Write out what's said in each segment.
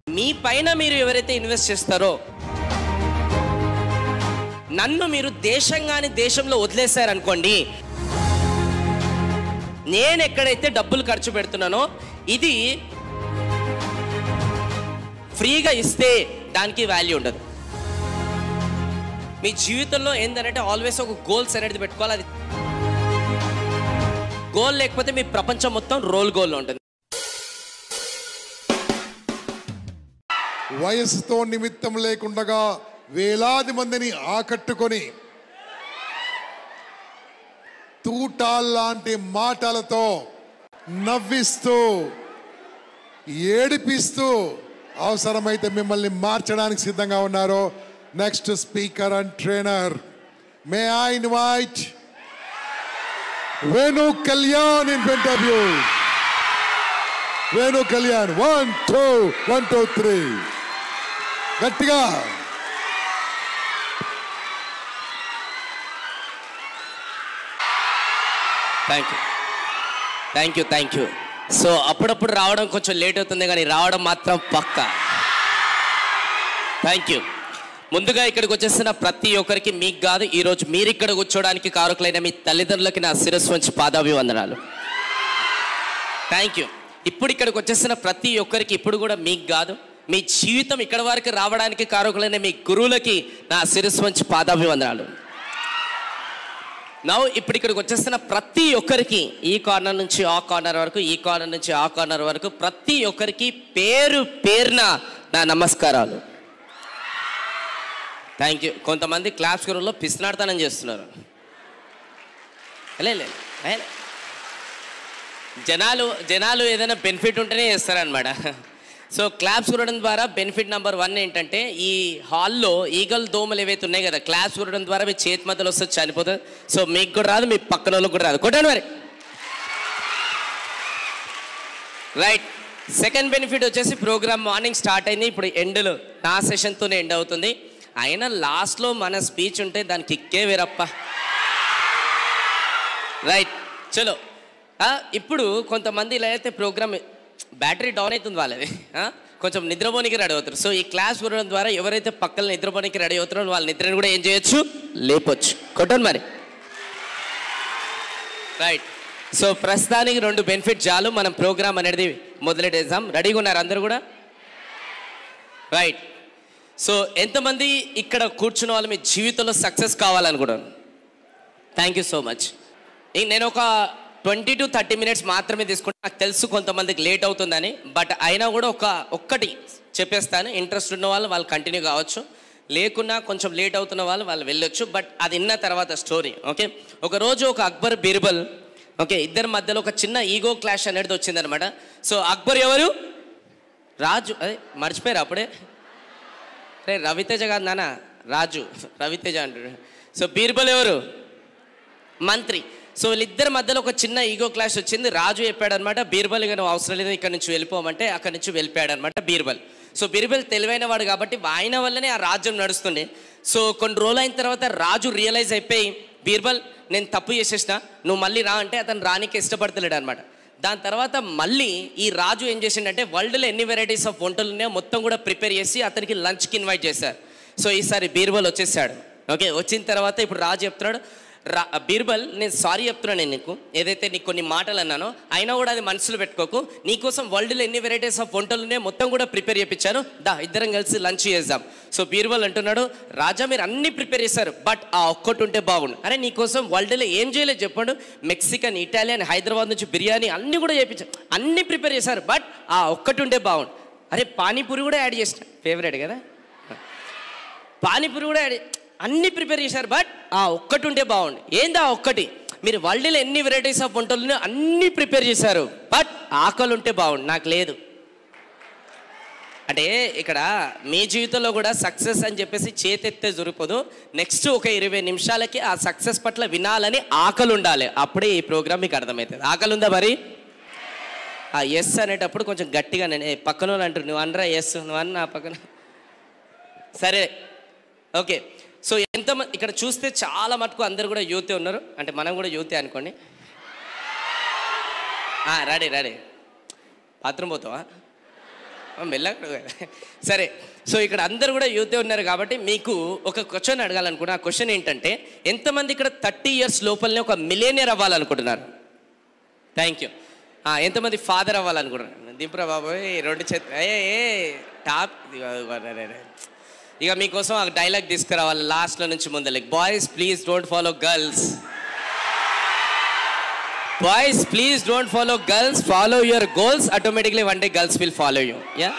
మీ పైన మీరు ఎవరైతే ఇన్వెస్ట్ చేస్తారో నన్ను మీరు దేశంగాని దేశంలో వదిలేశారనుకోండి నేను ఎక్కడైతే డబ్బులు ఖర్చు పెడుతున్నానో ఇది ఫ్రీగా ఇస్తే దానికి వాల్యూ ఉండదు మీ జీవితంలో ఏంటంటే ఆల్వేస్ ఒక గోల్స్ అనేది పెట్టుకోవాలి అది గోల్ లేకపోతే మీ ప్రపంచం మొత్తం రోల్ గోల్ ఉంటుంది వయసుతో నిమిత్తం లేకుండగా వేలాది మందిని ఆకట్టుకొని తూటాల్లాంటి మాటలతో నవ్విస్తూ ఏడిపిస్తూ అవసరమైతే మిమ్మల్ని మార్చడానికి సిద్ధంగా ఉన్నారు next speaker and trainer may I invite Venu Kalyan in front of you Venu Kalyan one two one two three గట్టిగా thank you thank you thank you so అప్పుడప్పుడు రావడం కొంచెం లేట్ అవుతుంది కానీ రావడం మాత్రం పక్క థ్యాంక్ యూ ముందుగా ఇక్కడికి వచ్చేసిన ప్రతి ఒక్కరికి మీకు కాదు ఈరోజు మీరు ఇక్కడ కూర్చోడానికి కారకులైన మీ తల్లిదండ్రులకి నా శిరస్సు వంచి పాదాభివందనాలు థ్యాంక్ యూ ఇప్పుడు ఇక్కడికి వచ్చేసిన ప్రతి ఒక్కరికి ఇప్పుడు కూడా మీకు కాదు మీ జీవితం ఇక్కడ వరకు రావడానికి కారకులైన మీ గురువులకి నా శిరస్సు వంచి పాదాభివందనాలు నవ్వు ఇప్పుడు ఇక్కడికి వచ్చేస్తున్న ప్రతి ఒక్కరికి ఈ కార్నర్ నుంచి ఆ కార్నర్ వరకు ఈ కార్నర్ నుంచి ఆ కార్నర్ వరకు ప్రతి ఒక్కరికి పేరు పేరున నా నమస్కారాలు థ్యాంక్ యూ కొంతమంది క్లాస్ గురువులో పిసినాడతనం చేస్తున్నారు లే, లే, లే, లే. జనాలు జనాలు ఏదైనా బెనిఫిట్ ఉంటేనే చేస్తారనమాట సో క్లాప్స్ కొట్టడం ద్వారా బెనిఫిట్ నెంబర్ వన్ ఏంటంటే ఈ హాల్లో ఈగల్ దోమలు ఏవైతే ఉన్నాయి కదా క్లాప్స్ కొట్టడం ద్వారా మీ చేతి మధ్యలో వస్తే చనిపోతుంది సో మీకు కూడా రాదు మీ పక్కన వాళ్ళకి కూడా రాదు కొట్టండి మరి రైట్ సెకండ్ బెనిఫిట్ వచ్చేసి ప్రోగ్రామ్ మార్నింగ్ స్టార్ట్ అయింది ఇప్పుడు ఎండ్లో నా సెషన్తోనే ఎండ్ అవుతుంది అయినా లాస్ట్లో మన స్పీచ్ ఉంటే దానికి ఇక్కే వేరప్ప రైట్ చలో ఆ, ఇప్పుడు కొంతమంది ఇలా అయితే ప్రోగ్రామ్ బ్యాటరీ డౌన్ అవుతుంది వాళ్ళది ఆ, కొంచెం నిద్రపోనికి రెడీ అవుతారు సో ఈ క్లాస్ ఉండడం ద్వారా ఎవరైతే పక్కన నిద్రపోనికి రెడీ అవుతారో వాళ్ళ నిద్రని కూడా ఏం చేయొచ్చు లేపొచ్చు కొట్టండి మరి రైట్ సో ప్రస్తుతానికి రెండు బెనిఫిట్ చాలు మనం ప్రోగ్రామ్ అనేది మొదలెట్టేద్దాం రెడీగా ఉన్నారు అందరు కూడా రైట్ సో ఎంతమంది ఇక్కడ కూర్చున్న వాళ్ళు మీ జీవితంలో సక్సెస్ కావాలనుకుంటాను థ్యాంక్ యూ సో మచ్ నేను ఒక ట్వంటీ టు థర్టీ మినిట్స్ మాత్రమే తీసుకుంటే నాకు తెలుసు కొంతమందికి లేట్ అవుతుందని బట్ అయినా కూడా ఒక ఒక్కటి చెప్పేస్తాను ఇంట్రెస్ట్ ఉన్న వాళ్ళు వాళ్ళు కంటిన్యూ కావచ్చు లేకున్నా కొంచెం లేట్ అవుతున్న వాళ్ళు వాళ్ళు వెళ్ళొచ్చు బట్ అది విన్న తర్వాత స్టోరీ ఓకే ఒక రోజు ఒక అక్బర్ బీర్బల్ ఓకే ఇద్దరి మధ్యలో ఒక చిన్న ఈగో క్లాష్ అనేది వచ్చిందనమాట సో అక్బర్ ఎవరు రాజు అదే మర్చిపోయారు అప్పుడే రే రవితేజ కాదు నాన్న రాజు రవితేజ అంటాడు సో బీర్బల్ ఎవరు మంత్రి సో వీళ్ళిద్దరి మధ్యలో ఒక చిన్న ఈగో క్లాష్ వచ్చింది రాజు చెప్పాడు అనమాట బీర్బల్ ఇక నువ్వు అవసరం లేదు ఇక్కడ నుంచి వెళ్ళిపోమంటే అక్కడి నుంచి వెళ్ళిపోయాడు అనమాట బీర్బల్ సో బీర్బల్ తెలివైన వాడు కాబట్టి ఆయన వల్లనే ఆ రాజ్యం నడుస్తుండే సో కొన్ని రోజులు అయిన తర్వాత రాజు రియలైజ్ అయిపోయి బీర్బల్ నేను తప్పు చేసేసిన నువ్వు మళ్ళీ రా అంటే అతను రానికి ఇష్టపడతలేడు అనమాట దాని తర్వాత మళ్ళీ ఈ రాజు ఏం చేసిండంటే వరల్డ్లో ఎన్ని వెరైటీస్ ఆఫ్ వంటలు ఉన్నాయో మొత్తం కూడా ప్రిపేర్ చేసి అతనికి లంచ్కి ఇన్వైట్ చేశారు సో ఈసారి బీర్బల్ వచ్చేసాడు ఓకే వచ్చిన తర్వాత ఇప్పుడు రాజు చెప్తున్నాడు రా బీర్బల్ నేను సారీ చెప్తున్నాను నేను నీకు ఏదైతే నీకు కొన్ని మాటలు అన్నానో అయినా కూడా అది మనసులో పెట్టుకోకు నీకోసం వరల్డ్లో ఎన్ని వెరైటీస్ ఆఫ్ వంటలు ఉన్నాయో మొత్తం కూడా ప్రిపేర్ చేయించాను దా ఇద్దరం కలిసి లంచ్ చేద్దాం సో బీర్బల్ అంటున్నాడు రాజా మీరు అన్ని ప్రిపేర్ చేశారు బట్ ఆ ఒక్కటి ఉంటే బాగుండు అరే నీకోసం వరల్డ్లో ఏం చేయలేదు చెప్పండు మెక్సికన్ ఇటాలియన్ హైదరాబాద్ నుంచి బిర్యానీ అన్ని కూడా చేయించారు అన్ని ప్రిపేర్ చేశారు బట్ ఆ ఒక్కటి ఉంటే బాగుండు అరే పానీపూరి కూడా యాడ్ చేసిన ఫేవరెట్ కదా పానీపూరి కూడా యాడ్ అన్ని ప్రిపేర్ చేశారు బట్ ఆ ఒక్కటి ఉంటే బాగుండు ఏంది ఆ ఒక్కటి మీరు వరల్డ్లో ఎన్ని వెరైటీస్ ఆఫ్ వంటలు ఉన్నాయో అన్ని ప్రిపేర్ చేశారు బట్ ఆకలి ఉంటే బాగుండు నాకు లేదు అంటే ఇక్కడ మీ జీవితంలో కూడా సక్సెస్ అని చెప్పేసి చేతెత్తే జరుపుదు నెక్స్ట్ ఒక ఇరవై నిమిషాలకి ఆ సక్సెస్ పట్ల వినాలని ఆకలి ఉండాలి అప్పుడే ఈ ప్రోగ్రామ్ మీకు అర్థమవుతుంది ఆకలి ఉందా మరి ఆ ఎస్ అనేటప్పుడు కొంచెం గట్టిగా నేను "ఏ, పక్కన వాళ్ళు అంటారు నువ్వు అనరా ఎస్ నువ్వు అన్న పక్కన సరే ఓకే సో ఎంతమంది ఇక్కడ చూస్తే చాలా మటుకు అందరు కూడా యూతే ఉన్నారు అంటే మనం కూడా యూతే అనుకోండి రెడీ రెడీ బాత్రూమ్ పోతావా మెల్లగా సరే సో ఇక్కడ అందరు కూడా యూతే ఉన్నారు కాబట్టి మీకు ఒక క్వశ్చన్ అడగాలనుకున్నా ఆ క్వశ్చన్ ఏంటంటే ఎంతమంది ఇక్కడ థర్టీ ఇయర్స్ లోపలనే ఒక మిలేనియర్ అవ్వాలనుకుంటున్నారు థ్యాంక్ యూ ఎంతమంది ఫాదర్ అవ్వాలనుకుంటున్నారు దింపురా బాబు ఏ రెండు చేతి ఏ ఏ టాప్ ఇక మీకోసం ఆ డైలాగ్ తీసుకురావాలి లాస్ట్లో నుంచి ముందలకి boys please don't follow girls boys please don't follow girls follow your goals automatically one day girls will follow you యా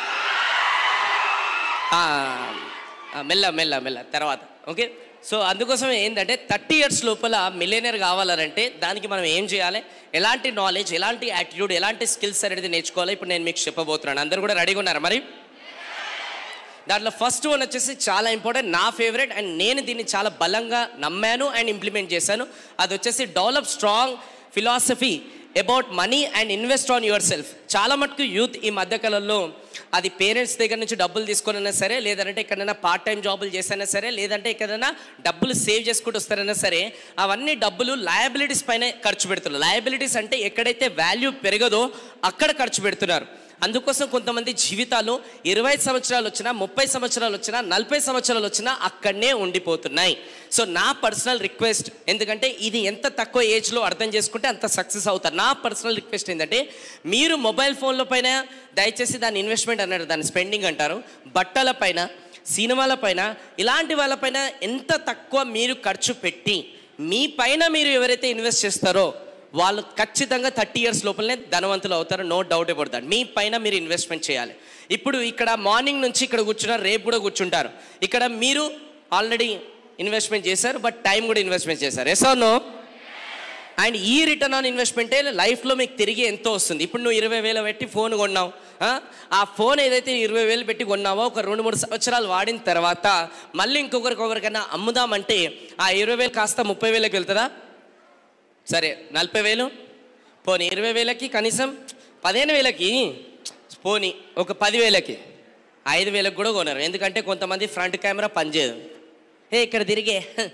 మెల్ల మెల్ల మెల్ల తర్వాత ఓకే సో అందుకోసం ఏంటంటే థర్టీ ఇయర్స్ లోపల మిలియనర్ కావాలంటే దానికి మనం ఏం చేయాలి ఎలాంటి నాలెడ్జ్ ఎలాంటి యాటిట్యూడ్ ఎలాంటి స్కిల్స్ అనేది నేర్చుకోవాలి ఇప్పుడు నేను మీకు చెప్పబోతున్నాను అందరు కూడా రెడీగా ఉన్నారు మరి దాంట్లో ఫస్ట్ వన్ వచ్చేసి చాలా ఇంపార్టెంట్ నా ఫేవరెట్ అండ్ నేను దీన్ని చాలా బలంగా నమ్మాను అండ్ ఇంప్లిమెంట్ చేశాను అది వచ్చేసి develop strong philosophy about money and invest on yourself చాలా మటుకు యూత్ ఈ మధ్యకాలంలో అది పేరెంట్స్ దగ్గర నుంచి డబ్బులు తీసుకునైనా సరే లేదంటే ఎక్కడైనా పార్ట్ టైం జాబులు చేసైనా సరే లేదంటే ఎక్కడైనా డబ్బులు సేవ్ చేసుకుంటూ వస్తారైనా సరే అవన్నీ డబ్బులు లయబిలిటీస్ పైన ఖర్చు పెడుతున్నారు లయబిలిటీస్ అంటే ఎక్కడైతే వాల్యూ పెరగదో అక్కడ ఖర్చు పెడుతున్నారు అందుకోసం కొంతమంది జీవితాలు ఇరవై సంవత్సరాలు వచ్చినా ముప్పై సంవత్సరాలు వచ్చినా నలభై సంవత్సరాలు వచ్చినా అక్కడనే ఉండిపోతున్నాయి సో నా పర్సనల్ రిక్వెస్ట్ ఎందుకంటే ఇది ఎంత తక్కువ ఏజ్లో అర్థం చేసుకుంటే అంత సక్సెస్ అవుతారు నా పర్సనల్ రిక్వెస్ట్ ఏంటంటే మీరు మొబైల్ ఫోన్ల పైన దయచేసి దాని ఇన్వెస్ట్మెంట్ అన్నారు దాని స్పెండింగ్ అంటారు బట్టల పైన సినిమాల పైన ఇలాంటి వాళ్ళపైన ఎంత తక్కువ మీరు ఖర్చు పెట్టి మీ పైన మీరు ఎవరైతే ఇన్వెస్ట్ చేస్తారో వాళ్ళు ఖచ్చితంగా థర్టీ ఇయర్స్ లోపలనే ధనవంతులు అవుతారు నో డౌట్ అబౌట్ దట్ మీ పైన మీరు ఇన్వెస్ట్మెంట్ చేయాలి ఇప్పుడు ఇక్కడ మార్నింగ్ నుంచి ఇక్కడ కూర్చున్నారు రేపు కూడా కూర్చుంటారు ఇక్కడ మీరు ఆల్రెడీ ఇన్వెస్ట్మెంట్ చేశారు బట్ టైం కూడా ఇన్వెస్ట్మెంట్ చేశారు ఎస్ నో అండ్ ఈ రిటర్న్ ఆన్ ఇన్వెస్ట్మెంటే లైఫ్లో మీకు తిరిగి ఎంతో వస్తుంది ఇప్పుడు నువ్వు ఇరవై వేలు పెట్టి ఫోన్ కొన్నావు ఆ? ఆ ఫోన్ ఏదైతే ఇరవై వేలు పెట్టి కొన్నావో ఒక రెండు మూడు సంవత్సరాలు వాడిన తర్వాత మళ్ళీ ఇంకొకరికి ఒకరికైనా అమ్ముదామంటే ఆ ఇరవై వేలు కాస్త ముప్పై వేలకు వెళ్తుందా సరే నలభై వేలు పోనీ ఇరవై వేలకి కనీసం పదిహేను వేలకి పోనీ ఒక పదివేలకి ఐదు వేలకు కూడా కొనరు ఎందుకంటే కొంతమంది ఫ్రంట్ కెమెరా పనిచేయదు ఏ ఇక్కడ తిరిగే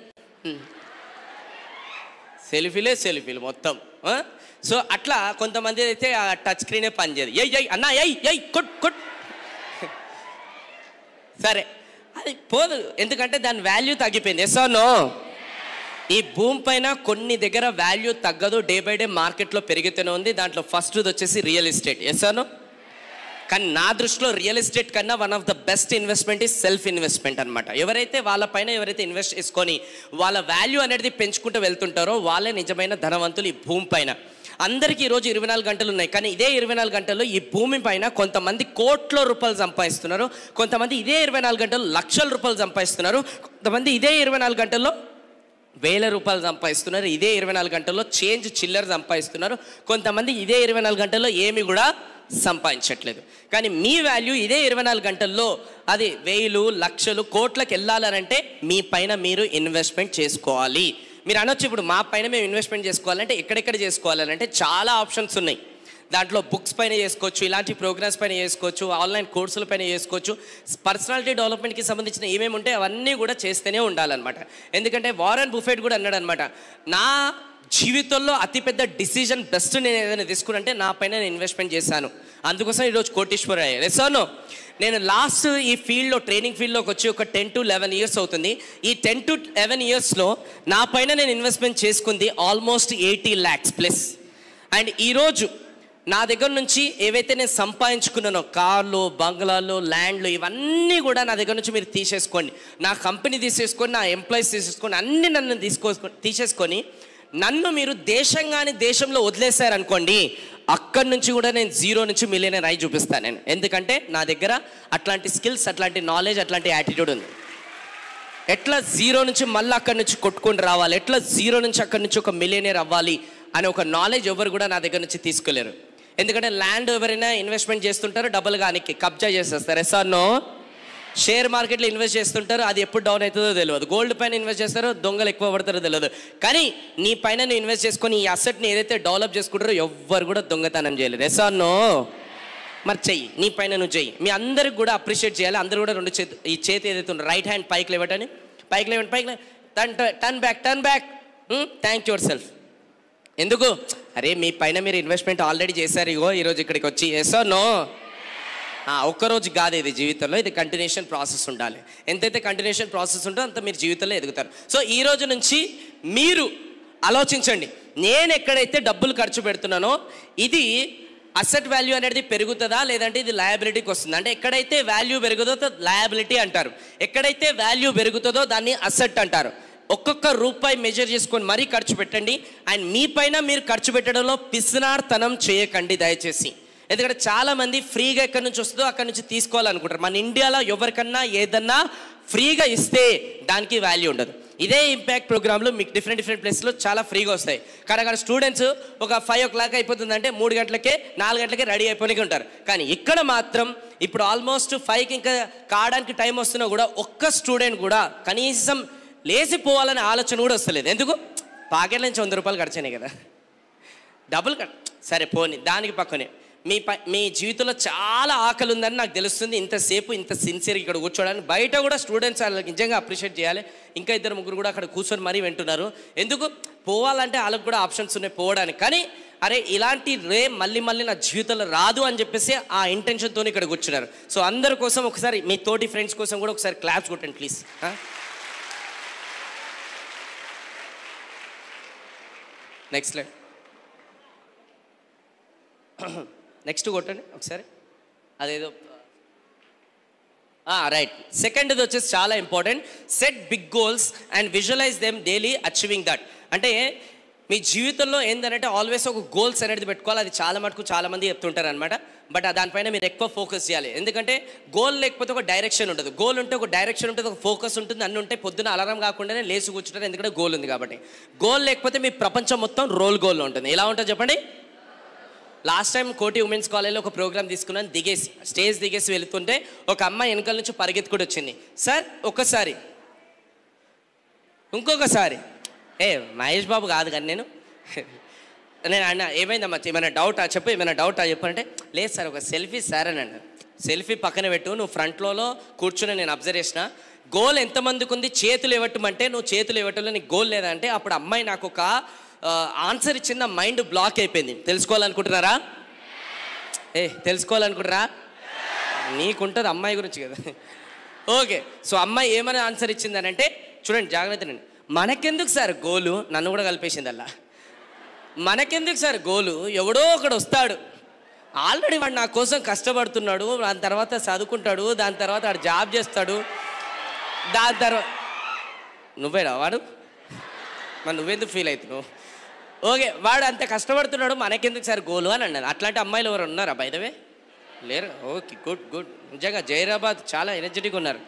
సెల్ఫీలే సెల్ఫీలు మొత్తం ఆ? సో అట్లా కొంతమంది అయితే ఆ టచ్ స్క్రీనే పనిచేయదు ఎయ్ ఎయ్ అన్నా ఎయ్ ఎయ్ కొట్ కొట్ సరే అది పోదు ఎందుకంటే దాని వాల్యూ తగ్గిపోయింది ఎస్ నో ఈ భూమి పైన కొన్ని దగ్గర వాల్యూ తగ్గదు డే బై డే మార్కెట్లో పెరుగుతూనే ఉంది దాంట్లో ఫస్ట్ వచ్చేసి రియల్ ఎస్టేట్ ఎస్ నో కానీ నా దృష్టిలో రియల్ ఎస్టేట్ కన్నా one of the best investment ఈ సెల్ఫ్ ఇన్వెస్ట్మెంట్ అనమాట ఎవరైతే వాళ్ళ పైన ఎవరైతే ఇన్వెస్ట్ చేసుకొని వాళ్ళ వాల్యూ అనేది పెంచుకుంటూ వెళ్తుంటారో వాళ్ళే నిజమైన ధనవంతులు ఈ భూమి పైన అందరికీ ఈరోజు ఇరవై నాలుగు గంటలు ఉన్నాయి కానీ ఇదే ఇరవై నాలుగు గంటల్లో ఈ భూమి పైన కొంతమంది కోట్ల రూపాయలు సంపాదిస్తున్నారు కొంతమంది ఇదే ఇరవై నాలుగు గంటలు లక్షల రూపాయలు సంపాదిస్తున్నారు కొంతమంది ఇదే ఇరవై నాలుగు గంటల్లో వేల రూపాయలు సంపాదిస్తున్నారు ఇదే ఇరవై నాలుగు గంటల్లో చేంజ్ చిల్లర సంపాదిస్తున్నారు కొంతమంది ఇదే ఇరవై నాలుగు గంటల్లో ఏమి కూడా సంపాదించట్లేదు కానీ మీ వాల్యూ ఇదే ఇరవై నాలుగు గంటల్లో అది వేలు లక్షలు కోట్లకు వెళ్ళాలనంటే మీ పైన మీరు ఇన్వెస్ట్మెంట్ చేసుకోవాలి మీరు అనొచ్చు ఇప్పుడు మా పైన మేము ఇన్వెస్ట్మెంట్ చేసుకోవాలంటే ఎక్కడెక్కడ చేసుకోవాలంటే చాలా ఆప్షన్స్ ఉన్నాయి దాంట్లో బుక్స్ పైన చేసుకోవచ్చు ఇలాంటి ప్రోగ్రామ్స్ పైన చేసుకోవచ్చు ఆన్లైన్ కోర్సుల పైన చేసుకోవచ్చు పర్సనాలిటీ డెవలప్మెంట్కి సంబంధించిన ఏమేమి ఉంటే అవన్నీ కూడా చేస్తూనే ఉండాలన్నమాట ఎందుకంటే వారన్ బుఫెట్ కూడా అన్నాడు అనమాట నా జీవితంలో అతిపెద్ద డిసిజన్ బెస్ట్ నేను ఏదైనా తీసుకున్నంటే నా పైన నేను ఇన్వెస్ట్మెంట్ చేశాను అందుకోసం ఈరోజు కోటీశ్వర అయ్యాను ఎసాను నేను లాస్ట్ ఈ ఫీల్డ్లో ట్రైనింగ్ ఫీల్డ్లోకి వచ్చి ఒక టెన్ టు లెవెన్ ఇయర్స్ అవుతుంది ఈ టెన్ టు లెవెన్ ఇయర్స్లో నా పైన నేను ఇన్వెస్ట్మెంట్ చేసుకుంది almost eighty lakhs plus and ఈరోజు నా దగ్గర నుంచి ఏవైతే నేను సంపాదించుకున్నానో కార్లు బంగ్లాలు ల్యాండ్లు ఇవన్నీ కూడా నా దగ్గర నుంచి మీరు తీసేసుకోండి నా కంపెనీ తీసేసుకొని నా ఎంప్లాయీస్ తీసేసుకొని అన్ని నన్ను తీసుకో తీసేసుకొని నన్ను మీరు దేశంగాని దేశంలో వదిలేశారనుకోండి అక్కడి నుంచి కూడా నేను జీరో నుంచి మిలియనర్ అయి చూపిస్తాను నేను ఎందుకంటే నా దగ్గర అట్లాంటి స్కిల్స్ అట్లాంటి నాలెడ్జ్ అట్లాంటి యాటిట్యూడ్ ఉంది ఎట్లా జీరో నుంచి మళ్ళీ అక్కడి నుంచి కొట్టుకొని రావాలి ఎట్లా జీరో నుంచి అక్కడి నుంచి ఒక మిలియనర్ అవ్వాలి అనే ఒక నాలెడ్జ్ ఎవరు కూడా నా దగ్గర నుంచి తీసుకోలేరు ఎందుకంటే ల్యాండ్ ఎవరైనా ఇన్వెస్ట్మెంట్ చేస్తుంటారు డబ్బులు కానీ కబ్జా చేసేస్తారు ఎస్ఆర్నో షేర్ మార్కెట్లో ఇన్వెస్ట్ చేస్తుంటారు అది ఎప్పుడు డౌన్ అవుతుందో తెలియదు గోల్డ్ పైన ఇన్వెస్ట్ చేస్తారో దొంగలు ఎక్కువ పడతారో తెలియదు కానీ నీ పైన నువ్వు ఇన్వెస్ట్ చేసుకొని ఈ అసెట్ని ఏదైతే డెవలప్ చేసుకుంటారో ఎవ్వరు కూడా దొంగతనం చేయలేరు ఎస్ఆర్నో మరి చెయ్యి నీ పైన నువ్వు చెయ్యి మీ అందరికి కూడా అప్రిషియేట్ చేయాలి అందరూ కూడా రెండు చేతి ఈ చేతి ఏదైతే ఉందో రైట్ హ్యాండ్ పైకి లేవటని పైకి లేవండి పైకి turn turn back turn back thank yourself ఎందుకు అరే మీ పైన మీరు ఇన్వెస్ట్మెంట్ ఆల్రెడీ చేశారు ఇగో ఈరోజు ఇక్కడికి వచ్చి ఎస్ నో ఆ, ఒక్కరోజు కాదు ఇది జీవితంలో ఇది కంటిన్యూషన్ ప్రాసెస్ ఉండాలి ఎంతైతే కంటిన్యూషన్ ప్రాసెస్ ఉంటుందో అంత మీరు జీవితంలో ఎదుగుతారు సో ఈ రోజు నుంచి మీరు ఆలోచించండి నేను ఎక్కడైతే డబ్బులు ఖర్చు పెడుతున్నానో ఇది అసెట్ వాల్యూ అనేది పెరుగుతుందా లేదంటే ఇది లయబిలిటీకి వస్తుంది అంటే ఎక్కడైతే వాల్యూ పెరుగుతుందో లయబిలిటీ అంటారు ఎక్కడైతే వాల్యూ పెరుగుతుందో దాన్ని అసెట్ అంటారు ఒక్కొక్క రూపాయి మెజర్ చేసుకొని మరీ ఖర్చు పెట్టండి అండ్ మీ పైన మీరు ఖర్చు పెట్టడంలో పిసినార్తనం చేయకండి దయచేసి ఎందుకంటే చాలా మంది ఫ్రీగా ఎక్కడి నుంచి వస్తుందో అక్కడి నుంచి తీసుకోవాలనుకుంటారు మన ఇండియాలో ఎవరికన్నా ఏదన్నా ఫ్రీగా ఇస్తే దానికి వాల్యూ ఉండదు ఇదే ఇంపాక్ట్ ప్రోగ్రాంలో మీకు డిఫరెంట్ డిఫరెంట్ ప్లేస్లో చాలా ఫ్రీగా వస్తాయి కానీ అక్కడ స్టూడెంట్స్ ఒక ఫైవ్ ఓ క్లాక్ అయిపోతుందంటే మూడు గంటలకే నాలుగు గంటలకే రెడీ అయిపోయి ఉంటారు కానీ ఇక్కడ మాత్రం ఇప్పుడు ఆల్మోస్ట్ ఫైవ్కి ఇంకా కావడానికి టైం వస్తున్నా కూడా ఒక్క స్టూడెంట్ కూడా కనీసం లేచిపోవాలనే ఆలోచన కూడా వస్తలేదు ఎందుకు పాకెట్ నుంచి వంద రూపాయలు ఖర్చయినాయి కదా డబుల్ కట్ సరే పోని దానికి పక్కనే మీ ప మీ జీవితంలో చాలా ఆకలి ఉందని నాకు తెలుస్తుంది ఇంతసేపు ఇంత సిన్సియర్గా ఇక్కడ కూర్చోడానికి బయట కూడా స్టూడెంట్స్ వాళ్ళకి నిజంగా అప్రిషియేట్ చేయాలి ఇంకా ఇద్దరు ముగ్గురు కూడా అక్కడ కూర్చొని మరీ వింటున్నారు ఎందుకు పోవాలంటే వాళ్ళకి కూడా ఆప్షన్స్ ఉన్నాయి పోవడానికి కానీ అరే ఇలాంటి రే మళ్ళీ మళ్ళీ నా జీవితంలో రాదు అని చెప్పేసి ఆ ఇంటెన్షన్తో ఇక్కడ కూర్చున్నారు సో అందరి కోసం ఒకసారి మీ తోటి ఫ్రెండ్స్ కోసం కూడా ఒకసారి క్లాప్స్ కొట్టండి ప్లీజ్ నెక్స్ట్ లైన్ నెక్స్ట్ కొట్టండి ఒకసారి అదేదో రైట్ సెకండ్ది వచ్చేసి చాలా important set big goals and visualize them daily achieving that అంటే మీ జీవితంలో ఏంటంటే ఆల్వేస్ ఒక గోల్స్ అనేది పెట్టుకోవాలి అది చాలా మటుకు చాలా మంది చెప్తుంటారు అనమాట బట్ దానిపైన మీరు ఎక్కువ ఫోకస్ చేయాలి ఎందుకంటే గోల్ లేకపోతే ఒక డైరెక్షన్ ఉంటుంది గోల్ ఉంటే ఒక డైరెక్షన్ ఉంటుంది ఒక ఫోకస్ ఉంటుంది అన్ని ఉంటాయి పొద్దున అలారం కాకుండానే లేచి కూర్చుంటారు ఎందుకంటే గోల్ ఉంది కాబట్టి గోల్ లేకపోతే మీ ప్రపంచం మొత్తం రోల్ గోల్ ఉంటుంది ఎలా ఉంటుంది చెప్పండి లాస్ట్ టైం కోటి ఉమెన్స్ కాలేజ్లో ఒక ప్రోగ్రామ్ తీసుకున్నాను దిగేసి స్టేజ్ దిగేసి వెళుతుంటే ఒక అమ్మాయి వెనకాల నుంచి పరిగెత్తుకుని వచ్చింది సార్ ఒక్కసారి ఇంకొకసారి ఏ మహేష్ బాబు కాదు కానీ నేను నేను అన్న ఏమైందమ్మా ఏమైనా డౌటా చెప్పు ఏమైనా డౌటా చెప్పంటే లేదు సార్ ఒక సెల్ఫీ సార్ అని అన్న సెల్ఫీ పక్కన పెట్టు నువ్వు ఫ్రంట్లలో కూర్చుని నేను అబ్జర్వ్ చేసిన గోల్ ఎంతమందికి ఉంది చేతులు ఇవ్వటమంటే నువ్వు చేతులు ఇవ్వటంలో నీకు గోల్ లేదంటే అప్పుడు అమ్మాయి నాకు ఒక ఆన్సర్ ఇచ్చిన మైండ్ బ్లాక్ అయిపోయింది తెలుసుకోవాలనుకుంటున్నారా ఏ తెలుసుకోవాలనుకుంటారా నీకుంటుంది అమ్మాయి గురించి కదా ఓకే సో అమ్మాయి ఏమైనా ఆన్సర్ ఇచ్చిందనంటే చూడండి జాగ్రత్తనండి మనకెందుకు సార్ గోలు నన్ను కూడా కలిపేసింది అలా మనకెందుకు సార్ గోలు ఎవడో ఒకడు వస్తాడు ఆల్రెడీ వాడు నా కోసం కష్టపడుతున్నాడు దాని తర్వాత చదువుకుంటాడు దాని తర్వాత వాడు జాబ్ చేస్తాడు దాని తర్వాత నువ్వేనా వాడు మరి నువ్వెందుకు ఫీల్ అవుతున్నావు ఓకే వాడు అంత కష్టపడుతున్నాడు మనకెందుకు సార్ గోలు అని అన్నాను అట్లాంటి అమ్మాయిలు ఎవరు ఉన్నారా బయటవే లేరు ఓకే గుడ్ గుడ్ నిజంగా జైరాబాద్ చాలా ఎనర్జెటిక్ ఉన్నారు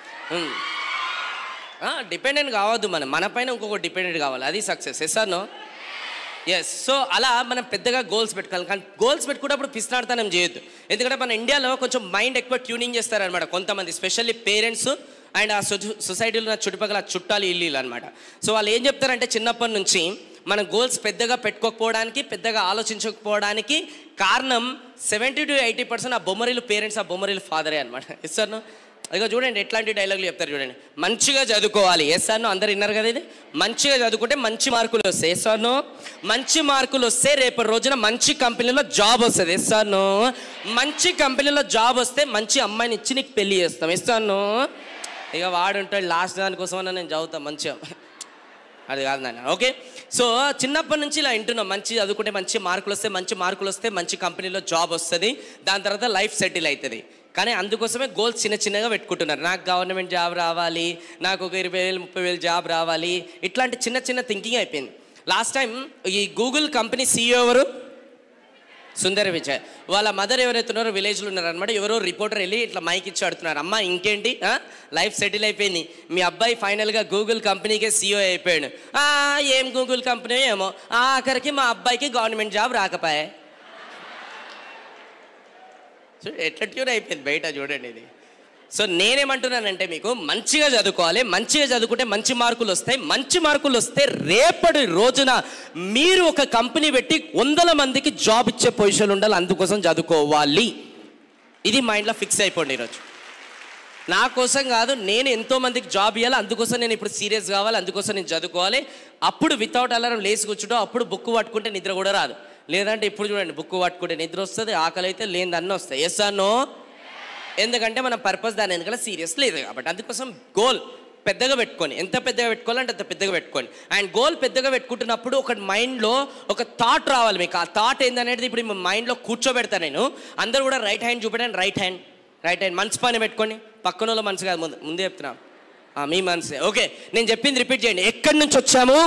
డిపెండెంట్ కావద్దు మనం మన పైన ఇంకొక డిపెండెంట్ కావాలి అది success yes no yes so అలా మనం పెద్దగా గోల్స్ పెట్టుకోవాలి కానీ గోల్స్ పెట్టుకున్నప్పుడు పిసినాడతనం చేయొద్దు ఎందుకంటే మన ఇండియాలో కొంచెం మైండ్ ఎక్కువ ట్యూనింగ్ చేస్తారనమాట కొంతమంది స్పెషల్లీ పేరెంట్స్ అండ్ ఆ సొసైటీలో ఉన్న చుట్టుపక్కల చుట్టాలు ఇల్లు అనమాట సో వాళ్ళు ఏం చెప్తారంటే చిన్నప్పటి నుంచి మన గోల్స్ పెద్దగా పెట్టుకోకపోవడానికి పెద్దగా ఆలోచించకపోవడానికి కారణం సెవెంటీ టు ఎయిటీ పర్సెంట్ ఆ బొమ్మరీలు పేరెంట్స్ ఆ బొమ్మరీలు ఫాదరే అనమాట ఇస్తాను ఇక చూడండి ఎట్లాంటి డైలాగులు చెప్తారు చూడండి మంచిగా చదువుకోవాలి ఎస్ అన్నో అందరు విన్నారు కదా ఇది మంచిగా చదువుకుంటే మంచి మార్కులు వస్తాయి ఎస్ అన్నో మంచి మార్కులు వస్తే రేపటి రోజున మంచి కంపెనీలో జాబ్ వస్తుంది ఎస్ అన్నో మంచి కంపెనీలో జాబ్ వస్తే మంచి అమ్మాయిని ఇచ్చి నీకు పెళ్లి చేస్తాం ఎస్ అన్నో ఇక వాడు ఉంటాడు లాస్ట్ దానికోసమన్నా నేను చదువుతాను మంచిగా అది కాదు నాన్న ఓకే సో చిన్నప్పటి నుంచి ఇలా వింటున్నాం మంచి చదువుకుంటే మంచి మార్కులు వస్తే మంచి మార్కులు వస్తే మంచి కంపెనీలో జాబ్ వస్తుంది దాని తర్వాత లైఫ్ సెటిల్ అవుతుంది కానీ అందుకోసమే గోల్స్ చిన్న చిన్నగా పెట్టుకుంటున్నారు నాకు గవర్నమెంట్ జాబ్ రావాలి నాకు ఒక ఇరవై వేలు ముప్పై వేలు జాబ్ రావాలి ఇట్లాంటి చిన్న చిన్న థింకింగ్ అయిపోయింది లాస్ట్ టైం ఈ గూగుల్ కంపెనీ సీఈఓ ఎవరు సుందర విజయ్ వాళ్ళ మదర్ ఎవరైతే ఉన్నారో విలేజ్లో ఉన్నారనమాట ఎవరో రిపోర్టర్ వెళ్ళి ఇట్లా మైక్ ఇచ్చి అడుగుతున్నారు అమ్మ ఇంకేంటి ఆ? లైఫ్ సెటిల్ అయిపోయింది మీ అబ్బాయి ఫైనల్గా గూగుల్ కంపెనీకే సీఈఓ అయిపోయాడు "ఆ, ఏం గూగుల్ కంపెనీ ఏమో ఆఖరికి మా అబ్బాయికి గవర్నమెంట్ జాబ్ రాకపోయా సో ఎట్లా ట్యూన్ అయిపోయింది బయట చూడండి ఇది సో నేనేమంటున్నానంటే మీకు మంచిగా చదువుకోవాలి మంచిగా చదువుకుంటే మంచి మార్కులు వస్తాయి మంచి మార్కులు వస్తే రేపటి రోజున మీరు ఒక కంపెనీ పెట్టి వందల మందికి జాబ్ ఇచ్చే పొజిషన్ ఉండాలి అందుకోసం చదువుకోవాలి ఇది మైండ్లో ఫిక్స్ అయిపోండి ఈరోజు నా కోసం కాదు నేను ఎంతో మందికి జాబ్ ఇవ్వాలి అందుకోసం నేను ఇప్పుడు సీరియస్ కావాలి అందుకోసం నేను చదువుకోవాలి అప్పుడు వితౌట్ అలారం లేచి కూర్చుంటో అప్పుడు బుక్ పట్టుకుంటే నిద్ర కూడా రాదు లేదంటే ఇప్పుడు చూడండి బుక్ పట్టుకుంటే నిద్ర వస్తుంది ఆకలి అయితే లేని అన్నీ వస్తాయి ఎస్ అన్నో ఎందుకంటే మన పర్పస్ దాని వెనకాల సీరియస్ లేదు కాబట్టి అందుకోసం గోల్ పెద్దగా పెట్టుకొని ఎంత పెద్దగా పెట్టుకోవాలంటే అంత పెద్దగా పెట్టుకొని అండ్ గోల్ పెద్దగా పెట్టుకుంటున్నప్పుడు ఒక మైండ్లో ఒక థాట్ రావాలి మీకు ఆ థాట్ ఏందనేది ఇప్పుడు మీ మైండ్లో కూర్చోబెడతా నేను అందరూ కూడా రైట్ హ్యాండ్ చూపెట్టండి రైట్ హ్యాండ్ రైట్ హ్యాండ్ మనసు పని పెట్టుకొని పక్కన వాళ్ళ మనసు కాదు ముందు ముందే చెప్తున్నా ఆ, మీ మనసే ఓకే నేను చెప్పింది రిపీట్ చేయండి ఎక్కడి నుంచి వచ్చాము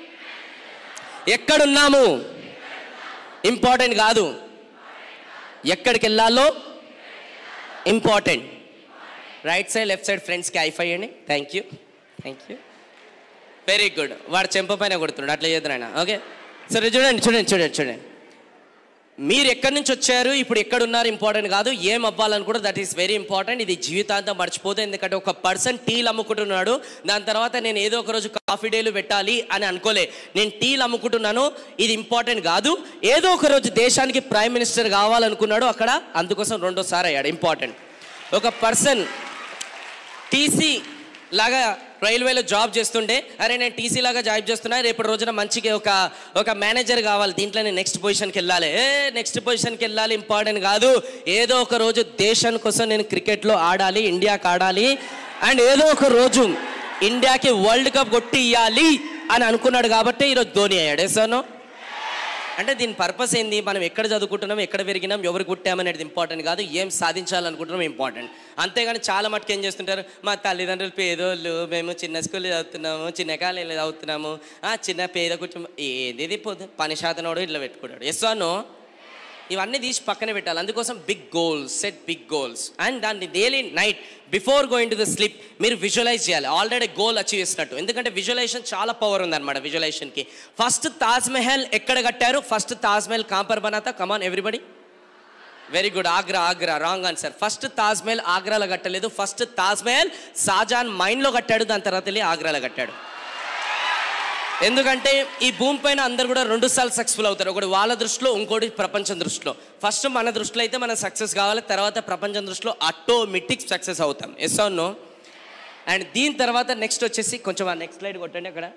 ఎక్కడున్నాము ఇంపార్టెంట్ కాదు ఎక్కడికి వెళ్ళాలో important right side left side ఫ్రెండ్స్కి ఐఫై అండి thank you thank you very good వాడు చెంప పైన కొడుతున్నాడు అట్లా చేద్దాం ఆయన ఓకే సరే చూడండి చూడండి చూడండి చూడండి మీరు ఎక్కడి నుంచి వచ్చారు ఇప్పుడు ఎక్కడ ఉన్నారు ఇంపార్టెంట్ కాదు ఏం అవ్వాలని కూడా దట్ ఈస్ వెరీ ఇంపార్టెంట్ ఇది జీవితాంతం మర్చిపోతే ఎందుకంటే ఒక పర్సన్ టీలు అమ్ముకుంటున్నాడు దాని తర్వాత నేను ఏదో ఒక రోజు కాఫీ డేలు పెట్టాలి అని అనుకోలే నేను టీలు అమ్ముకుంటున్నాను ఇది ఇంపార్టెంట్ కాదు ఏదో ఒక రోజు దేశానికి ప్రైమ్ మినిస్టర్ కావాలనుకున్నాడు అక్కడ అందుకోసం రెండోసారి అయ్యాడు ఇంపార్టెంట్ ఒక పర్సన్ టీసీ లాగా రైల్వేలో జాబ్ చేస్తుండే అరే నేను టీసీ లాగా జాబ్ చేస్తున్నా రేపటి రోజున మంచిగా ఒక ఒక మేనేజర్ కావాలి దీంట్లో నేను నెక్స్ట్ పొజిషన్కి వెళ్ళాలి ఏ నెక్స్ట్ పొజిషన్కి వెళ్ళాలి ఇంపార్టెంట్ కాదు ఏదో ఒక రోజు దేశం కోసం నేను క్రికెట్లో ఆడాలి ఇండియాకి ఆడాలి అండ్ ఏదో ఒక రోజు ఇండియాకి వరల్డ్ కప్ కొట్టి ఇవ్వాలి అని అనుకున్నాడు కాబట్టి ఈరోజు ధోని అయ్యాడు సార్ అంటే దీని పర్పస్ ఏంది మనం ఎక్కడ చదువుకుంటున్నాం ఎక్కడ పెరిగినాం ఎవరు కుట్టామనేది ఇంపార్టెంట్ కాదు ఏం సాధించాలనుకుంటున్నాం ఇంపార్టెంట్ అంతేగాని చాలా మటుకు ఏం చేస్తుంటారు మా తల్లిదండ్రులు పేదోళ్ళు మేము చిన్న స్కూల్ చదువుతున్నాము చిన్న కాలేజీలో చదువుతున్నాము ఆ చిన్న పేద కుటుంబం ఏది ఇది పోదు పని శాతనోడు ఇట్లా పెట్టుకున్నాడు ఎస్ నో ఇవన్నీ తీసి పక్కన పెట్టాలి అందుకోసం big goals set big goals and దాన్ని daily night before going to the sleep మీరు విజువలైజ్ చేయాలి ఆల్రెడీ గోల్ అచీవ్ చేసినట్టు ఎందుకంటే విజువలైజేషన్ చాలా పవర్ ఉందన్నమాట విజువలైజేషన్కి ఫస్ట్ తాజ్ మహల్ ఎక్కడ కట్టారు ఫస్ట్ తాజ్ మహల్ కాంపర్ బనాతా come on everybody very good Agra Agra wrong answer first Taj Mahal ఆగ్రాలో కట్టలేదు ఫస్ట్ తాజ్ మహల్ షాజాన్ మైండ్లో కట్టాడు దాని తర్వాత వెళ్ళి ఆగ్రాలో కట్టాడు ఎందుకంటే ఈ భూమి పైన అందరు కూడా రెండు సార్లు సక్సెస్ఫుల్ అవుతారు ఒకటి వాళ్ళ దృష్టిలో ఇంకోటి ప్రపంచం దృష్టిలో ఫస్ట్ మన దృష్టిలో అయితే మనం సక్సెస్ కావాలి తర్వాత ప్రపంచం దృష్టిలో ఆటోమేటిక్ సక్సెస్ అవుతాం ఎస్ నో అండ్ దీని తర్వాత నెక్స్ట్ వచ్చేసి కొంచెం ఆ నెక్స్ట్ స్లైడ్ కొట్టండి అక్కడ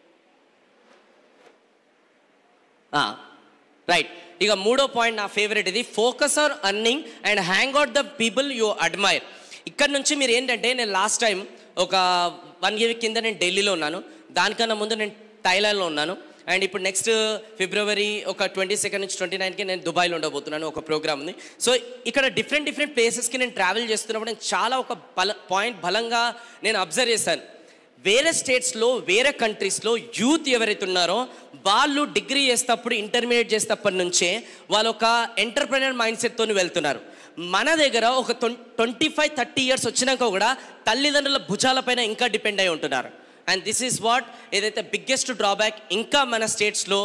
రైట్ ఇక మూడో పాయింట్ నా ఫేవరెట్ ఇది focus on earning and hang out the people you admire ఇక్కడ నుంచి మీరు ఏంటంటే నేను లాస్ట్ టైం ఒక వన్ ఇయర్ కింద నేను ఢిల్లీలో ఉన్నాను దానికన్నా ముందు నేను థైలాండ్లో ఉన్నాను అండ్ ఇప్పుడు నెక్స్ట్ ఫిబ్రవరి ఒక ట్వంటీ సెకండ్ నుంచి ట్వంటీ నైన్కి నేను దుబాయ్లో ఉండబోతున్నాను ఒక ప్రోగ్రామ్ ఉంది సో ఇక్కడ డిఫరెంట్ డిఫరెంట్ ప్లేసెస్కి నేను ట్రావెల్ చేస్తున్నప్పుడు నేను చాలా ఒక బల పాయింట్ బలంగా నేను అబ్జర్వ్ చేశాను వేరే స్టేట్స్లో వేరే కంట్రీస్లో యూత్ ఎవరైతే ఉన్నారో వాళ్ళు డిగ్రీ చేసేటప్పుడు ఇంటర్మీడియట్ చేసేటప్పటి నుంచే వాళ్ళు ఒక ఎంటర్ప్రెనర్ మైండ్ సెట్తో వెళ్తున్నారు మన దగ్గర ఒక ట్వంటీ ఫైవ్ థర్టీ ఇయర్స్ వచ్చినాక కూడా తల్లిదండ్రుల భుజాలపైన ఇంకా డిపెండ్ అయి ఉంటున్నారు అండ్ దిస్ ఈస్ వాట్ ఏదైతే బిగ్గెస్ట్ డ్రాబ్యాక్ ఇంకా మన స్టేట్స్లో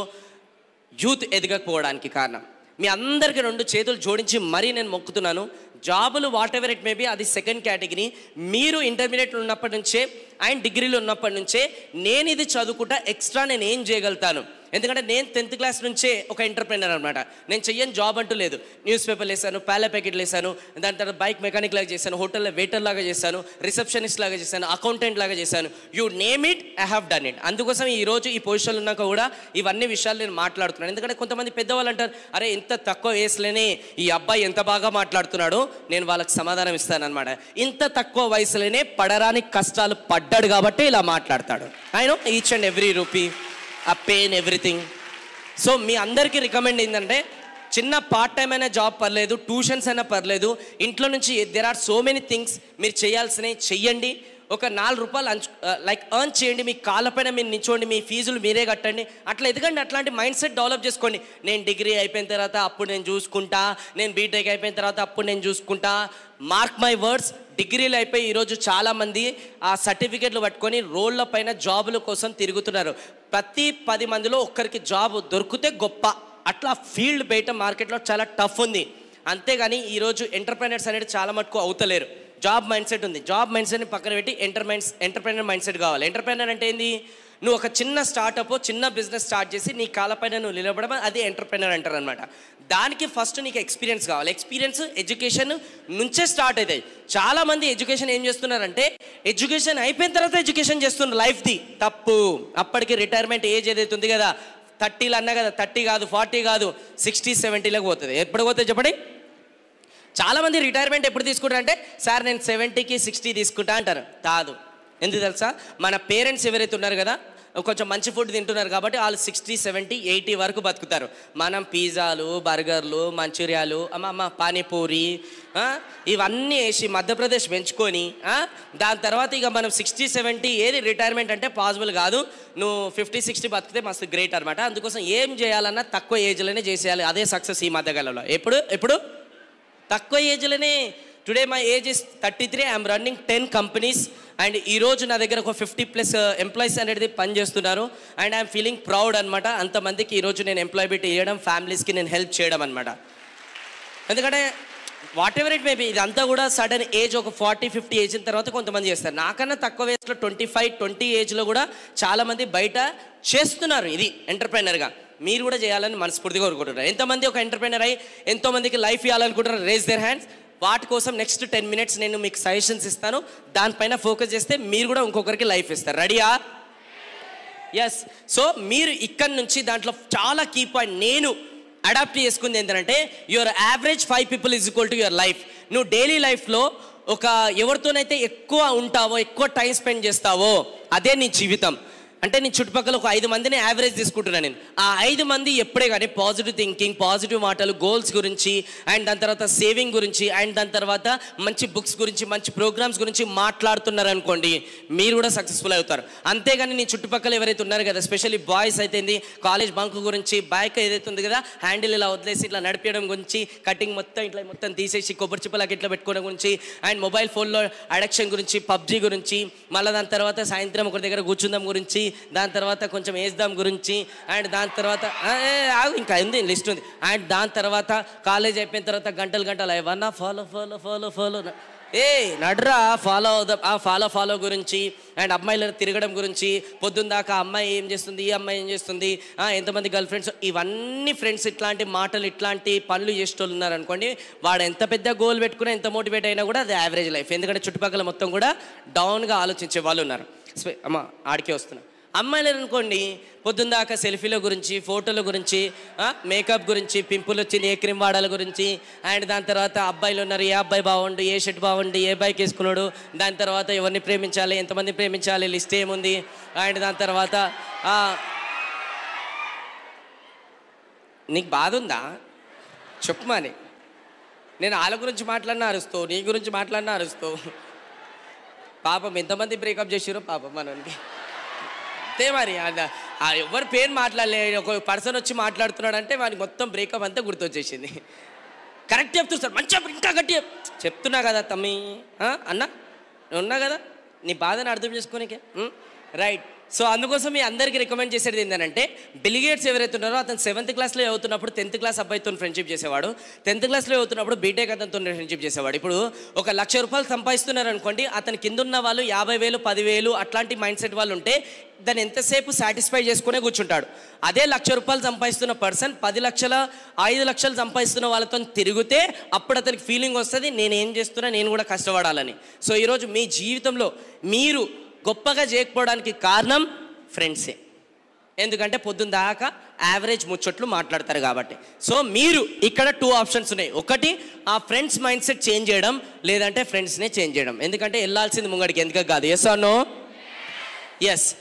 యూత్ ఎదగకపోవడానికి కారణం మీ అందరికీ రెండు చేతులు జోడించి మరీ నేను మొక్కుతున్నాను జాబులు whatever it may be అది సెకండ్ కేటగిరీ మీరు ఇంటర్మీడియట్లో ఉన్నప్పటి నుంచే అండ్ డిగ్రీలో ఉన్నప్పటి నుంచే నేను ఇది చదువుకుంటా ఎక్స్ట్రా నేను ఏం చేయగలుగుతాను ఎందుకంటే నేను టెన్త్ క్లాస్ నుంచే ఒక ఎంటర్ప్రైనర్ అనమాట నేను చెయ్యని జాబ్ అంటూ లేదు న్యూస్ పేపర్లు వేసాను ప్యాల ప్యాకెట్లు వేసాను దాని తర్వాత బైక్ మెకానిక్ లాగా చేశాను హోటల్లో వెయిటర్ లాగా చేశాను రిసెప్షనిస్ట్ లాగా చేశాను అకౌంటెంట్ లాగా చేశాను you name it I have done it అందుకోసం ఈ రోజు ఈ పొజిషన్లో ఉన్నాక కూడా ఇవన్నీ విషయాలు నేను మాట్లాడుతున్నాను ఎందుకంటే కొంతమంది పెద్దవాళ్ళు అంటారు అరే ఇంత తక్కువ వయసులోనే ఈ అబ్బాయి ఎంత బాగా మాట్లాడుతున్నాడో నేను వాళ్ళకి సమాధానం ఇస్తాను అనమాట ఇంత తక్కువ వయసులోనే పడరాని కష్టాలు పడ్డాడు కాబట్టి ఇలా మాట్లాడతాడు I know each and every rupee ఆ పెయిన్ ఎవ్రీథింగ్ సో మీ అందరికీ రికమెండ్ ఏంటంటే చిన్న పార్ట్ టైం అయినా జాబ్ పర్లేదు ట్యూషన్స్ అయినా పర్లేదు ఇంట్లో నుంచి there are so many things మీరు చేయాల్సినవి చెయ్యండి ఒక నాలుగు రూపాయలు అంచు లైక్ ఎర్న్ చేయండి మీ కాళ్ళపైన మీరు నిల్చోండి మీ ఫీజులు మీరే కట్టండి అట్లా ఎదగండి అట్లాంటి మైండ్ సెట్ డెవలప్ చేసుకోండి నేను డిగ్రీ అయిపోయిన తర్వాత అప్పుడు నేను చూసుకుంటా నేను బీటెక్ అయిపోయిన తర్వాత అప్పుడు నేను చూసుకుంటా మార్క్ మై వర్డ్స్ డిగ్రీలు అయిపోయి ఈరోజు చాలామంది ఆ సర్టిఫికెట్లు పట్టుకొని రోడ్ల పైన జాబుల కోసం తిరుగుతున్నారు ప్రతి పది మందిలో ఒక్కరికి జాబ్ దొరికితే గొప్ప అట్లా ఫీల్డ్ బయట మార్కెట్లో చాలా టఫ్ ఉంది అంతేగాని ఈరోజు ఎంటర్ప్రైనర్స్ అనేది చాలా మటుకు అవుతలేరు జాబ్ మైండ్ సెట్ ఉంది జాబ్ మైండ్ సెట్ని పక్కన పెట్టి enter mind entrepreneur mindset కావాలి ఎంటర్ప్రైనర్ అంటే ఏంది నువ్వు ఒక చిన్న స్టార్టప్ చిన్న బిజినెస్ స్టార్ట్ చేసి నీ కాళ్ళపైన నువ్వు నిలబడడం అది ఎంటర్ప్రైనర్ అంటారు అనమాట దానికి ఫస్ట్ నీకు ఎక్స్పీరియన్స్ కావాలి ఎక్స్పీరియన్స్ ఎడ్యుకేషన్ నుంచే స్టార్ట్ అవుతాయి చాలా మంది ఎడ్యుకేషన్ ఏం చేస్తున్నారంటే ఎడ్యుకేషన్ అయిపోయిన తర్వాత ఎడ్యుకేషన్ చేస్తున్నారు లైఫ్ది తప్పు అప్పటికి రిటైర్మెంట్ ఏజ్ ఏదైతే ఉంది కదా థర్టీలు అన్నా కదా థర్టీ కాదు ఫార్టీ కాదు సిక్స్టీ సెవెంటీలోకి పోతుంది ఎప్పుడు పోతుంది చెప్పండి చాలా మంది రిటైర్మెంట్ ఎప్పుడు తీసుకుంటారు అంటే సార్ నేను సెవెంటీకి సిక్స్టీ తీసుకుంటా అంటారు కాదు ఎందుకు తెలుసా మన పేరెంట్స్ ఎవరైతే ఉన్నారు కదా కొంచెం మంచి ఫుడ్ తింటున్నారు కాబట్టి వాళ్ళు సిక్స్టీ సెవెంటీ ఎయిటీ వరకు బతుకుతారు మనం పిజ్జాలు బర్గర్లు మంచూరియాలు అమ్మ అమ్మ పానీపూరి ఆ, ఇవన్నీ వేసి మధ్యప్రదేశ్ పెంచుకొని ఆ, దాని తర్వాత ఇక మనం సిక్స్టీ సెవెంటీ ఏది రిటైర్మెంట్ అంటే పాసిబుల్ కాదు నువ్వు ఫిఫ్టీ సిక్స్టీ బతికితే మస్తు గ్రేట్ అనమాట అందుకోసం ఏం చేయాలన్నా తక్కువ ఏజ్లోనే చేసేయాలి అదే సక్సెస్ ఈ మధ్యకాలంలో ఎప్పుడు ఎప్పుడు తక్కువ ఏజ్లోనే today my age is thirty three I'm running ten companies and ఈరోజు నా దగ్గర ఒక ఫిఫ్టీ ప్లస్ ఎంప్లాయీస్ అనేది పనిచేస్తున్నారు అండ్ ఐఎమ్ ఫీలింగ్ ప్రౌడ్ అనమాట అంతమందికి ఈరోజు నేను ఎంప్లాయబిలిటీ ఇవ్వడం ఫ్యామిలీస్కి నేను హెల్ప్ చేయడం అనమాట ఎందుకంటే వాట్ ఎవర్ ఇట్ మేబీ ఇదంతా కూడా సడన్ ఏజ్ ఒక ఫార్టీ ఫిఫ్టీ ఏజ్ తర్వాత కొంతమంది చేస్తారు నాకన్నా తక్కువ ఏజ్లో ట్వంటీ ఫైవ్ ట్వంటీ ఏజ్లో కూడా చాలామంది బయట చేస్తున్నారు ఇది ఎంటర్ప్రైనర్గా మీరు కూడా చేయాలని మనస్ఫూర్తిగా కోరుకుంటున్నారు ఎంతమంది ఒక ఎంటర్ప్రైనర్ అయ్యి ఎంతోమందికి లైఫ్ ఇవ్వాలనుకుంటున్నారు రేస్ దేర్ హ్యాండ్స్ వాటి కోసం నెక్స్ట్ టెన్ మినిట్స్ నేను మీకు సజెషన్స్ ఇస్తాను దానిపైన ఫోకస్ చేస్తే మీరు కూడా ఇంకొకరికి లైఫ్ ఇస్తారు రెడీయా ఎస్ సో మీరు ఇక్కడ నుంచి దాంట్లో చాలా కీ పాయింట్ నేను అడాప్ట్ చేసుకుంది ఏంటంటే your average five people is equal to your life నువ్వు డైలీ లైఫ్లో ఒక ఎవరితోనైతే ఎక్కువ ఉంటావో ఎక్కువ టైం స్పెండ్ చేస్తావో అదే నీ జీవితం అంటే నీ చుట్టుపక్కల ఒక ఐదు మందిని యావరేజ్ తీసుకుంటున్నాను నేను ఆ ఐదు మంది ఎప్పుడే కానీ పాజిటివ్ థింకింగ్ పాజిటివ్ మాటలు గోల్స్ గురించి అండ్ దాని తర్వాత సేవింగ్ గురించి అండ్ దాని తర్వాత మంచి బుక్స్ గురించి మంచి ప్రోగ్రామ్స్ గురించి మాట్లాడుతున్నారు అనుకోండి మీరు కూడా సక్సెస్ఫుల్ అవుతారు అంతేగాని నీ చుట్టుపక్కల ఎవరైతే ఉన్నారు కదా స్పెషల్లీ బాయ్స్ అయితే కాలేజ్ బంక్ గురించి బైక్ ఏదైతే ఉంది కదా హ్యాండిల్ ఇలా వదిలేసి ఇట్లా నడిపించడం గురించి కటింగ్ మొత్తం ఇట్లా మొత్తం తీసేసి కొబ్బరి చిప్పలకి ఇట్లా పెట్టుకోవడం గురించి అండ్ మొబైల్ ఫోన్లో అడక్షన్ గురించి పబ్జీ గురించి మళ్ళీ దాని తర్వాత సాయంత్రం ఒకరి దగ్గర కూర్చుందాం గురించి దాని తర్వాత కొంచెం వేద్దాం గురించి అండ్ దాని తర్వాత ఆ, ఏ, ఆగు ఇంకా ఉంది లిస్ట్ ఉంది అండ్ దాని తర్వాత కాలేజ్ అయిపోయిన తర్వాత గంటలు గంటలు ఏమన్నా ఫాలో ఫాలో ఫాలో ఫాలో ఏ నడ్రా ఫాలో అవుదాం ఆ ఫాలో ఫాలో గురించి అండ్ అమ్మాయిలను తిరగడం గురించి పొద్దున్న దాకా ఆ అమ్మాయి ఏం చేస్తుంది ఈ అమ్మాయి ఏం చేస్తుంది ఆ, ఎంతమంది గర్ల్ ఫ్రెండ్స్ ఇవన్నీ ఫ్రెండ్స్ ఇట్లాంటి మాటలు ఇట్లాంటి పనులు చేసేటోళ్ళు ఉన్నారనుకోండి వాడు ఎంత పెద్ద గోల్ పెట్టుకున్నా ఎంత మోటివేట్ అయినా కూడా అది యావరేజ్ లైఫ్ ఎందుకంటే చుట్టుపక్కల మొత్తం కూడా డౌన్గా ఆలోచించే వాళ్ళు ఉన్నారు స్పె- అమ్మ ఆడికే వస్తున్నా అమ్మాయిలు అనుకోండి పొద్దున్న దాకా సెల్ఫీల గురించి ఫోటోల గురించి మేకప్ గురించి పింపుల్ వచ్చింది ఏ క్రీమ్ వాడాల గురించి అండ్ దాని తర్వాత అబ్బాయిలు ఉన్నారు ఏ అబ్బాయి బాగుండు ఏ షర్ట్ బాగుండు ఏ బైక్ వేసుకున్నాడు దాని తర్వాత ఎవరిని ప్రేమించాలి ఎంతమంది ప్రేమించాలి లిస్ట్ ఏముంది అండ్ దాని తర్వాత ఆ, నీకు బాధ ఉందా చెప్పుమాని నేను వాళ్ళ గురించి మాట్లాడినా అరుస్తావు నీ గురించి మాట్లాడినా అరుస్తావు పాపం ఎంతమంది బ్రేకప్ చేసారో పాపం మనకి అంతే మరి ఆ- ఆ ఎవరి పేరు మాట్లాడలే ఒక పర్సన్ వచ్చి మాట్లాడుతున్నాడు అంటే వానికి మొత్తం బ్రేకప్ అంతా గుర్తొచ్చేసింది కరెక్ట్ చెప్తున్నారు సార్ మంచిగా ఇంకా గట్టి చెప్- చెప్తున్నా కదా తమ్మి ఆ? అన్నా నువ్వు ఉన్నా కదా నీ బాధను అర్థం చేసుకోనికే రైట్ సో అందుకోసం మీ అందరికీ రికమెండ్ చేసేది ఏంటంటే బిలిగేట్స్ ఎవరైతే ఉన్నారో అతను సెవెంత్ క్లాస్లో చదువుతున్నప్పుడు టెన్త్ క్లాస్ అబ్బాయితో ఫ్రెండ్షిప్ చేసేవాడు టెన్త్ క్లాస్లో చదువుతున్నప్పుడు బీటెక్ అతనితో ఫ్రెండ్షిప్ చేసేవాడు ఇప్పుడు ఒక లక్ష రూపాయలు సంపాదిస్తున్నారు అనుకోండి అతని కింద ఉన్న వాళ్ళు యాభై వేలు పదివేలు అట్లాంటి మైండ్ సెట్ వాళ్ళు ఉంటే దాన్ని ఎంతసేపు సాటిస్ఫై చేసుకునే కూర్చుంటాడు అదే లక్ష రూపాయలు సంపాదిస్తున్న పర్సన్ పది లక్షల ఐదు లక్షలు సంపాదిస్తున్న వాళ్ళతో తిరిగితే అప్పుడు అతనికి ఫీలింగ్ వస్తుంది నేను ఏం చేస్తున్నా నేను కూడా కష్టపడాలని సో ఈరోజు మీ జీవితంలో మీరు గొప్పగా చేయకపోవడానికి కారణం ఫ్రెండ్సే ఎందుకంటే పొద్దున్న దాకా యావరేజ్ ముచ్చట్లు మాట్లాడతారు కాబట్టి సో మీరు ఇక్కడ టూ ఆప్షన్స్ ఉన్నాయి ఒకటి ఆ ఫ్రెండ్స్ మైండ్ సెట్ చేంజ్ చేయడం లేదంటే ఫ్రెండ్స్నే చేంజ్ చేయడం ఎందుకంటే వెళ్ళాల్సింది ముంగడికి ఎందుకు కాదు ఎస్ నో ఎస్